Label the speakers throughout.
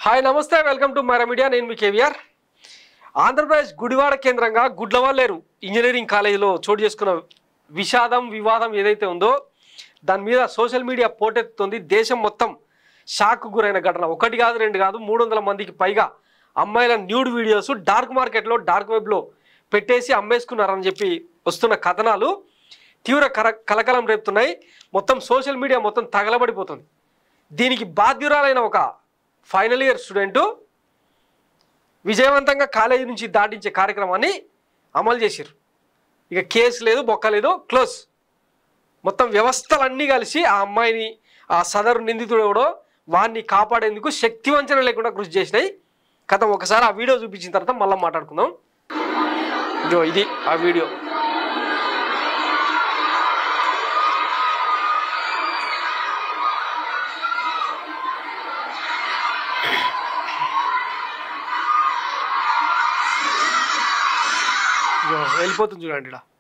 Speaker 1: Hi నమస్తే welcome to Myra media నేను మీ కేవీఆర్ ఆంధ్రప్రదేశ్ గుడివాడ కేంద్రంగా గుడ్లవల్లేరు ఇంజనీరింగ్ కాలేజీలో చోటు చేసుకున్న విషాదం వివాదం ఏదైతే ఉందో దాని మీద సోషల్ మీడియా పోటెత్తుతుంది దేశం మొత్తం షాక్ గురైన ఘటన ఒకటి కాదు రెండు కాదు మూడు వందల మందికి పైగా అమ్మాయిల న్యూడ్ వీడియోస్ డార్క్ మార్కెట్లో డార్క్ వెబ్లో పెట్టేసి అమ్మేసుకున్నారని చెప్పి వస్తున్న కథనాలు తీవ్ర కర కలకలం రేపుతున్నాయి మొత్తం సోషల్ మీడియా మొత్తం తగలబడిపోతుంది దీనికి బాధ్యురాలైన ఒక ఫైనల్ ఇయర్ స్టూడెంటు విజయవంతంగా కాలేజీ నుంచి దాటించే కార్యక్రమాన్ని అమలు చేశారు ఇక కేసు లేదు బొక్క లేదు క్లోజ్ మొత్తం వ్యవస్థలన్నీ కలిసి ఆ అమ్మాయిని ఆ సదరు నిందితుడు ఎవడో వాడిని కాపాడేందుకు శక్తివంచన లేకుండా కృషి చేసినాయి కథ ఒకసారి ఆ వీడియో చూపించిన తర్వాత మళ్ళీ మాట్లాడుకుందాం ఇదో ఇది ఆ వీడియో ఇదిగో వెళ్ళిపోతుంది చూడండి ఇక్కడ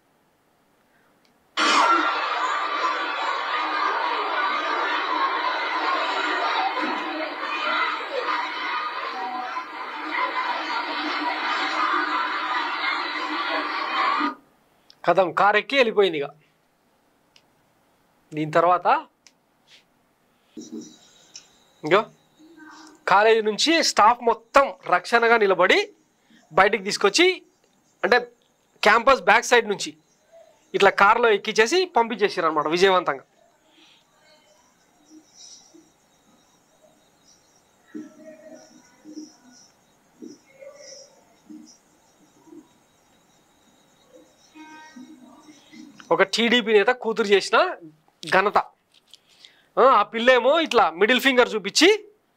Speaker 1: కథం కార్ ఎక్కి వెళ్ళిపోయింది ఇక దీని తర్వాత ఇంకో కాలేజీ నుంచి స్టాఫ్ మొత్తం రక్షణగా నిలబడి బయటికి తీసుకొచ్చి అంటే క్యాంపస్ బ్యాక్ సైడ్ నుంచి ఇట్లా కార్లో ఎక్కించేసి పంపించేసారు అనమాట విజయవంతంగా ఒక టీడీపీ నేత కూతురు చేసిన ఘనత ఆ ఆ పిల్లేమో ఇట్లా మిడిల్ ఫింగర్ చూపించి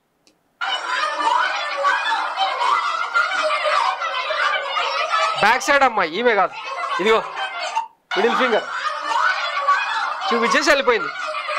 Speaker 1: బ్యాక్ సైడ్ అమ్మాయి ఈమె కాదు ఇదిగో మిడిల్ ఫింగర్ చూపించేసి వెళ్ళిపోయింది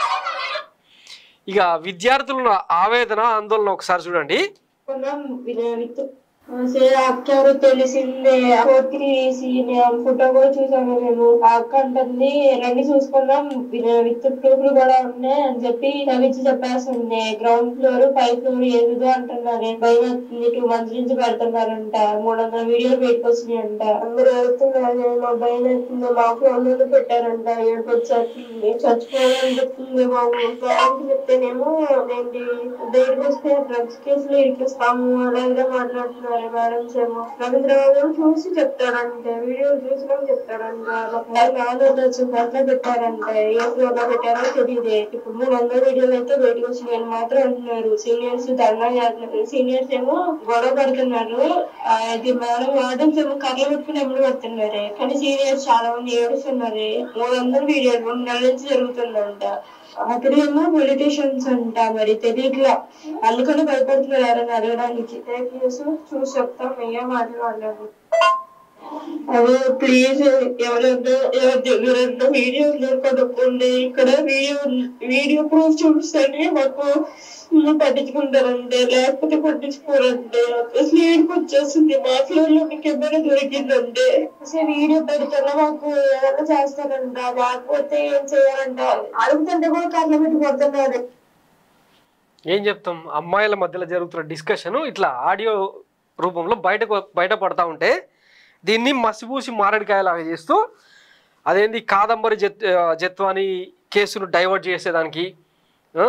Speaker 1: ఇక విద్యార్థుల ఆవేదన ఆందోళన ఒకసారి చూడండి
Speaker 2: కొన్నాం వినాయకు సరే అక్క ఎవరో తెలిసిందే కోతిరి వేసి ఫోటో కూడా చూసాము మేము ఆ అక్క అంటుంది రండి చూసుకుందాం విత్ ప్రూఫ్లు కూడా ఉన్నాయి అని చెప్పి నవ్వించి చెప్పేస్తుంది గ్రౌండ్ ఫ్లోర్ పై ఫ్లోర్ ఏదో అంటున్నారు భయం వస్తుంది టూ మంత్స్ నుంచి పెడుతున్నారంట మూడు వందల వీడియోలు పెట్టుకొచ్చినాయి అంట అందరూ వెళ్తున్నారు మా భయం అవుతుంది మా ఫోన్ లో పెట్టారంట ఏడుపు వచ్చేస్తుంది చచ్చిపోవాలనిపిస్తుంది బాబు బ్యాంక్ చెప్తేనేమో ఏంటి దగ్గరికి వస్తే డ్రగ్స్ కేసులు ఇరికిస్తాము అలా ఇలా మాట్లాడుతున్నారు మేడమ్స్ ఏమో రవీంద్రబాబు గారు చూసి చెప్తాడంటే వీడియో చూసినా చెప్తాడంట నాలుగు వచ్చి దాంట్లో పెట్టారంటే ఏ ఫ్లోర్ లో పెట్టారో తెలియదు ఇప్పుడు మూడు వందల వీడియోలు అయితే బయటకు వచ్చినాయని మాత్రం అంటున్నారు సీనియర్స్ ధర్నా చేస్తున్నారు సీనియర్స్ ఏమో గొడవ పడుతున్నారు ఆ, ఇది మేడం వార్డెన్స్ ఏమో కర్రలు పెట్టుకుని ఎప్పుడు పడుతున్నారు కానీ సీనియర్స్ చాలా మంది ఏడుస్తున్నారు మూడు వందల వీడియోలు రెండు నెలల నుంచి జరుగుతుందంట అప్పుడు ఏమో పొలిటీషియన్స్ అంట మరి తెలియట్లా అందుకని భయపడుతున్నారు ఎవరైనా అడగడానికి ఫేక్ న్యూస్ చూసి చెప్తాం ఏం మాట్లాడలేదు అదే ప్లీజ్ ఎవరైనా ఎవరి దగ్గర వీడియో కనుక్కోండి ఇక్కడ వీడియో వీడియో ప్రూఫ్ చూపిస్తే మాకు ఇల్లు పట్టించుకుంటారంటే లేకపోతే పట్టించుకోరంటే అసలు ఏడుపు వచ్చేస్తుంది మా ఫ్లోర్ లో మీకు ఏమైనా దొరికిందంటే అసలు వీడియో పెడుతున్నా మాకు ఏదైనా చేస్తారంట లేకపోతే ఏం చేయాలంట అడుగుతుంటే కూడా కర్ణ పెట్టి కొడుతున్నారు
Speaker 1: ఏం చెప్తాం అమ్మాయిల మధ్యలో జరుగుతున్న డిస్కషన్ ఇట్లా ఆడియో రూపంలో బయటకు బయటపడతా ఉంటే దీన్ని మసిపూసి మారడికాయలాగా చేస్తూ అదేంది కాదంబరి జత్ జత్వాని కేసును డైవర్ట్ చేసేదానికి ఆ?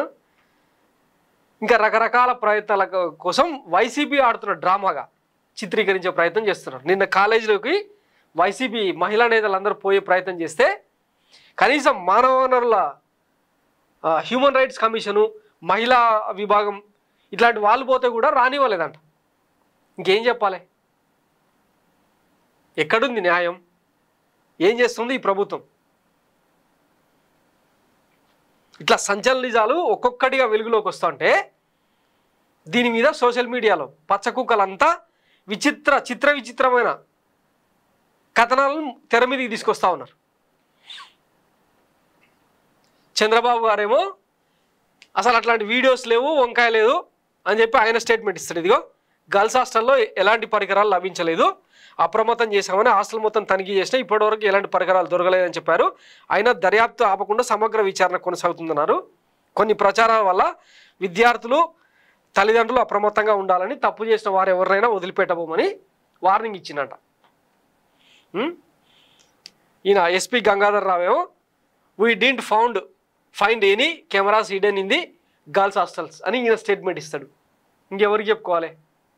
Speaker 1: ఇంకా రకరకాల ప్రయత్నాల కో- కోసం వైసీపీ ఆడుతున్న డ్రామాగా చిత్రీకరించే ప్రయత్నం చేస్తున్నారు నిన్న కాలేజీలోకి వైసీపీ మహిళా నేతలందరూ పోయే ప్రయత్నం చేస్తే కనీసం మానవ వనరుల ఆ, హ్యూమన్ రైట్స్ కమిషను మహిళా విభాగం ఇట్లాంటి వాళ్ళు పోతే కూడా రానివ్వలేదంట ఇంకేం చెప్పాలి ఎక్కడుంది న్యాయం ఏం చేస్తుంది ఈ ప్రభుత్వం ఇట్లా సంచలన నిజాలు ఒక్కొక్కటిగా వెలుగులోకి వస్తుంటే దీని మీద సోషల్ మీడియాలో పచ్చకుక్కలంతా విచిత్ర చిత్ర విచిత్రమైన కథనాలను తెర మీదకి తీసుకొస్తా ఉన్నారు చంద్రబాబు గారేమో అసలు అట్లాంటి వీడియోస్ లేవు వంకాయ లేదు అని చెప్పి ఆయన స్టేట్మెంట్ ఇస్తాడు ఇదిగో గర్ల్స్ హాస్టల్లో ఎలాంటి పరికరాలు లభించలేదు అప్రమత్తం చేశామని హాస్టల్ మొత్తం తనిఖీ చేసినా ఇప్పటివరకు ఎలాంటి పరికరాలు దొరకలేదని చెప్పారు అయినా దర్యాప్తు ఆపకుండా సమగ్ర విచారణ కొనసాగుతుందన్నారు కొన్ని ప్రచారాల వల్ల విద్యార్థులు తల్లిదండ్రులు అప్రమత్తంగా ఉండాలని తప్పు చేసిన వారు ఎవరినైనా వదిలిపెట్టబోమని వార్నింగ్ ఇచ్చిందంట ఉం? ఈయన ఎస్పీ గంగాధర్ రావేమో we didn't found find any cameras hidden in the girls hostels అని ఈయన స్టేట్మెంట్ ఇస్తాడు ఇంకెవరికి చెప్పుకోవాలి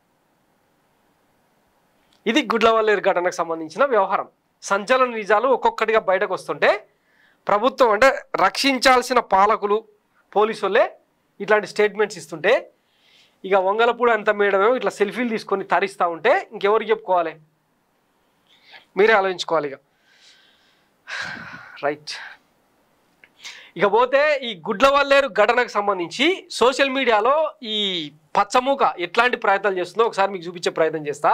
Speaker 1: ఇది గుడ్లవల్లేరు ఘటనకు సంబంధించిన వ్యవహారం సంచలన నిజాలు ఒక్కొక్కటిగా బయటకు వస్తుంటే ప్రభుత్వం అంటే రక్షించాల్సిన పాలకులు పోలీసు వాళ్ళే ఇట్లాంటి స్టేట్మెంట్స్ ఇస్తుంటే ఇక వంగలపూడి అంత మేడమేమో ఇట్లా సెల్ఫీలు తీసుకొని తరిస్తూ ఉంటే ఇంకెవరికి చెప్పుకోవాలి మీరే ఆలోచించుకోవాలి ఇక రైట్ ఇక పోతే ఈ గుడ్లవల్లేరు ఘటనకు సంబంధించి సోషల్ మీడియాలో ఈ పచ్చమూక ఎట్లాంటి ప్రయత్నాలు చేస్తుందో ఒకసారి మీకు చూపించే ప్రయత్నం చేస్తా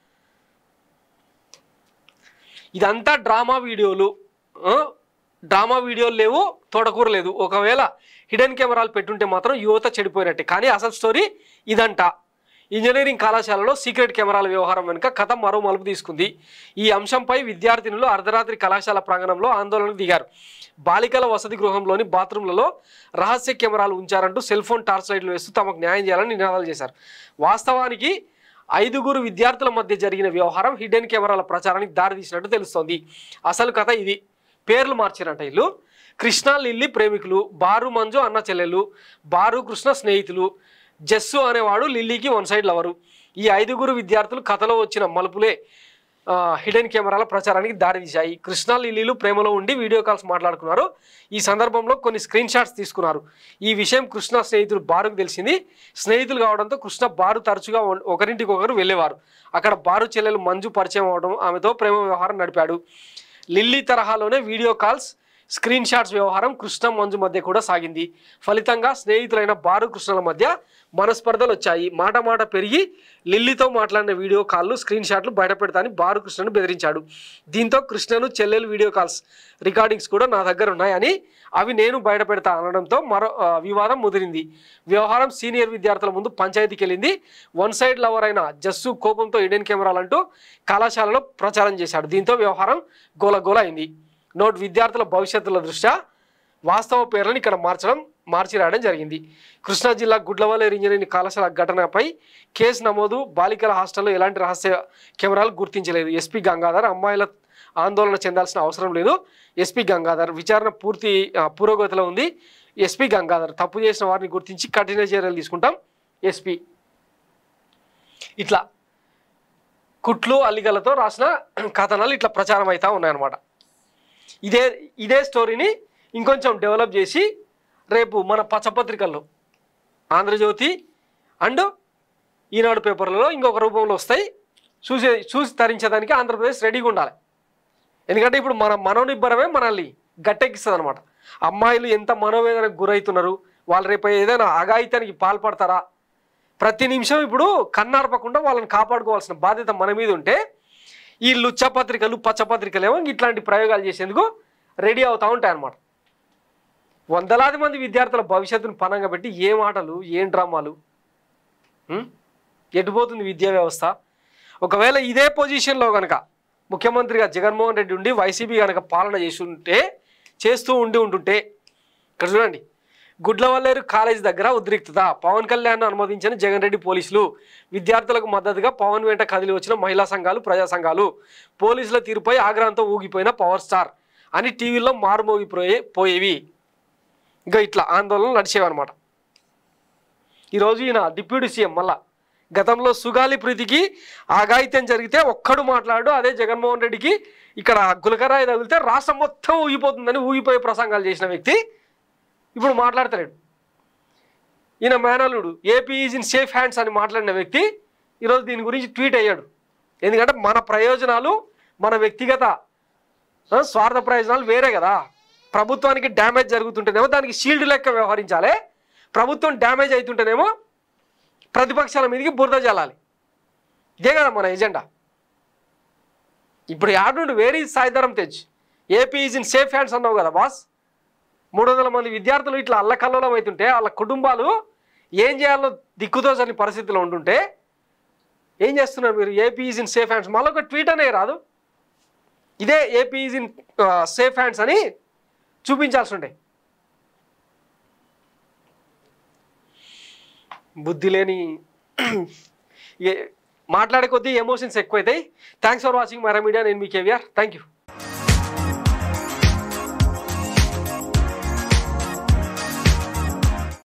Speaker 1: ఇదంతా డ్రామా వీడియోలు ఆ? డ్రామా వీడియోలు లేవు తోటకూర లేదు ఒకవేళ హిడెన్ కెమెరాలు పెట్టుంటే మాత్రం యువత చెడిపోయినట్టే కానీ అసలు స్టోరీ ఇదంట ఇంజనీరింగ్ కళాశాలలో సీక్రెట్ కెమెరాల వ్యవహారం వెనుక కథ మరో మలుపు తీసుకుంది ఈ అంశంపై విద్యార్థినులు అర్ధరాత్రి కళాశాల ప్రాంగణంలో ఆందోళనకు దిగారు బాలికల వసతి గృహంలోని బాత్రూంలలో రహస్య కెమెరాలు ఉంచారంటూ సెల్ ఫోన్ టార్చ్ లైట్లు వేస్తూ తమకు న్యాయం చేయాలని నినాదాలు చేశారు వాస్తవానికి ఐదుగురు విద్యార్థుల మధ్య జరిగిన వ్యవహారం హిడెన్ కెమెరాల ప్రచారానికి దారితీసినట్టు తెలుస్తోంది అసలు కథ ఇది పేర్లు మార్చారంట వీళ్ళు కృష్ణ లిల్లీ ప్రేమికులు బారు మంజు అన్న చెల్లెలు బారు కృష్ణ స్నేహితులు జస్సు అనేవాడు లిల్లీకి వన్ సైడ్ లవరు ఈ ఐదుగురు విద్యార్థులు కథలో వచ్చిన మలుపులే ఆ, హిడెన్ కెమెరాల ప్రచారానికి దారితీశాయి కృష్ణ లిల్లీలు ప్రేమలో ఉండి వీడియో కాల్స్ మాట్లాడుకున్నారు ఈ సందర్భంలో కొన్ని స్క్రీన్ షాట్స్ తీసుకున్నారు ఈ విషయం కృష్ణ స్నేహితుడు బారుకు తెలిసింది స్నేహితులు కావడంతో కృష్ణ బారు తరచుగా ఒ- ఒకరింటికి ఒకరు వెళ్ళేవారు అక్కడ బారు చెల్లెలు మంజు పరిచయం అవడం ఆమెతో ప్రేమ వ్యవహారం నడిపాడు లిల్లీ తరహాలోనే వీడియో కాల్స్ స్క్రీన్ షాట్స్ వ్యవహారం కృష్ణ మంజు మధ్య కూడా సాగింది ఫలితంగా స్నేహితులైన బారు కృష్ణల మధ్య మనస్పర్ధలు వచ్చాయి మాట మాట పెరిగి లిల్లీతో మాట్లాడిన వీడియో కాల్లు స్క్రీన్ షాట్లు బయటపెడతాని బారు కృష్ణను బెదిరించాడు దీంతో కృష్ణను చెల్లెలు వీడియో కాల్స్ రికార్డింగ్స్ కూడా నా దగ్గర ఉన్నాయని అవి నేను బయటపెడతా అనడంతో మరో ఆ, వివాదం ముదిరింది వ్యవహారం సీనియర్ విద్యార్థుల ముందు పంచాయతీకి వెళ్ళింది వన్ సైడ్ లవర్ అయిన జస్సు కోపంతో ఇడెన్ కెమెరాలంటూ కళాశాలలో ప్రచారం చేశాడు దీంతో వ్యవహారం గోలగోల అయింది నోట్ విద్యార్థుల భవిష్యత్తుల దృష్ట్యా వాస్తవ పేర్లను ఇక్కడ మార్చడం మార్చి రాయడం జరిగింది కృష్ణా జిల్లా గుడ్లవల్లేరు ఇంజనీరింగ్ కళాశాల ఘటనపై కేసు నమోదు బాలికల హాస్టల్లో ఎలాంటి రహస్య కెమెరాలు గుర్తించలేదు ఎస్పీ గంగాధర్ అమ్మాయిల ఆందోళన చెందాల్సిన అవసరం లేదు ఎస్పీ గంగాధర్ విచారణ పూర్తి ఆ, పురోగతిలో ఉంది ఎస్పీ గంగాధర్ తప్పు చేసిన వారిని గుర్తించి కఠిన చర్యలు తీసుకుంటాం ఎస్పీ ఇట్లా కుట్లు అల్లిగలతో రాసిన కథనాలు ఇట్లా ప్రచారం అవుతా ఉన్నాయన్నమాట ఇదే ఇదే స్టోరీని ఇంకొంచెం డెవలప్ చేసి రేపు మన పచ్చపత్రికల్లో ఆంధ్రజ్యోతి అండ్ ఈనాడు పేపర్లలో ఇంకొక రూపంలో వస్తాయి చూసే చూసి తరించేదానికి ఆంధ్రప్రదేశ్ రెడీగా ఉండాలి ఎందుకంటే ఇప్పుడు మన మనోనిబ్బరమే మనల్ని గట్టెక్కిస్తుంది అనమాట అమ్మాయిలు ఎంత మనోవేదనకు గురవుతున్నారు వాళ్ళు రేపు ఏదైనా అఘాయితానికి పాల్పడతారా ప్రతి నిమిషం ఇప్పుడు కన్నార్పకుండా వాళ్ళని కాపాడుకోవాల్సిన బాధ్యత మన మీద ఉంటే ఈ లుచ్చ పత్రికలు పచ్చ పత్రికలు ఏమో ఇట్లాంటి ప్రయోగాలు చేసేందుకు రెడీ అవుతూ ఉంటాయి అన్నమాట వందలాది మంది విద్యార్థుల భవిష్యత్తును పనంగా పెట్టి ఏం ఆటలు ఏం డ్రామాలు ఉం? ఎటుపోతుంది విద్యా వ్యవస్థ ఒకవేళ ఇదే పొజిషన్లో కనుక ముఖ్యమంత్రిగా జగన్మోహన్ రెడ్డి ఉండి వైసీపీ కనుక పాలన చేసి ఉంటే చేస్తూ ఉండి ఉంటుంటే ఇక్కడ చూడండి గుడ్లవల్లేరు కాలేజ్ దగ్గర ఉద్రిక్తత పవన్ కళ్యాణ్ అనుమతించిన జగన్ రెడ్డి పోలీసులు విద్యార్థులకు మద్దతుగా పవన్ వెంట కదిలి వచ్చిన మహిళా సంఘాలు ప్రజా సంఘాలు పోలీసుల తీరుపై ఆగ్రహంతో ఊగిపోయిన పవర్ స్టార్ అని టీవీలో మారుమోగిపోయే పోయేవి ఇంకా ఇట్లా ఆందోళనలు నడిచేవన్నమాట ఈరోజు ఈయన డిప్యూటీ సీఎం మళ్ళా గతంలో సుగాలి ప్రీతికి ఆగాయిత్యం జరిగితే ఒక్కడు మాట్లాడు అదే జగన్మోహన్ రెడ్డికి ఇక్కడ గులకరాయి తగిలితే రాష్ట్రం మొత్తం ఊగిపోతుందని ఊగిపోయే ప్రసంగాలు చేసిన వ్యక్తి ఇప్పుడు మాట్లాడతలేడు ఈయన మేనల్లుడు AP is in safe hands అని మాట్లాడిన వ్యక్తి ఈరోజు దీని గురించి ట్వీట్ అయ్యాడు ఎందుకంటే మన ప్రయోజనాలు మన వ్యక్తిగత ఆ, స్వార్థ ప్రయోజనాలు వేరే కదా ప్రభుత్వానికి డ్యామేజ్ జరుగుతుంటేనేమో దానికి షీల్డ్ లెక్క వ్యవహరించాలి ప్రభుత్వం డ్యామేజ్ అవుతుంటేనేమో ప్రతిపక్షాల మీదకి బురద జల్లాలి ఇదే కదా మన ఎజెండా ఇప్పుడు యాడ్ వేరీ Sai Dharam Tej AP is in safe hands అన్నావు కదా బాస్ మూడు వందల మంది విద్యార్థులు ఇట్లా అల్లకల్లోలం అవుతుంటే వాళ్ళ కుటుంబాలు ఏం చేయాలో దిక్కుతోచని పరిస్థితిలో ఉంటుంటే ఏం చేస్తున్నారు మీరు AP is in safe hands మళ్ళీ ఒక ట్వీట్ అనే రాదు ఇదే AP is in safe hands అని చూపించాల్సి ఉండే బుద్ధి లేని ఏ- మాట్లాడే కొద్దీ ఎమోషన్స్ ఎక్కువైతాయి థ్యాంక్స్ ఫర్ వాచింగ్ మరా మీడియా నేను మీ కేవీఆర్ థ్యాంక్ యూ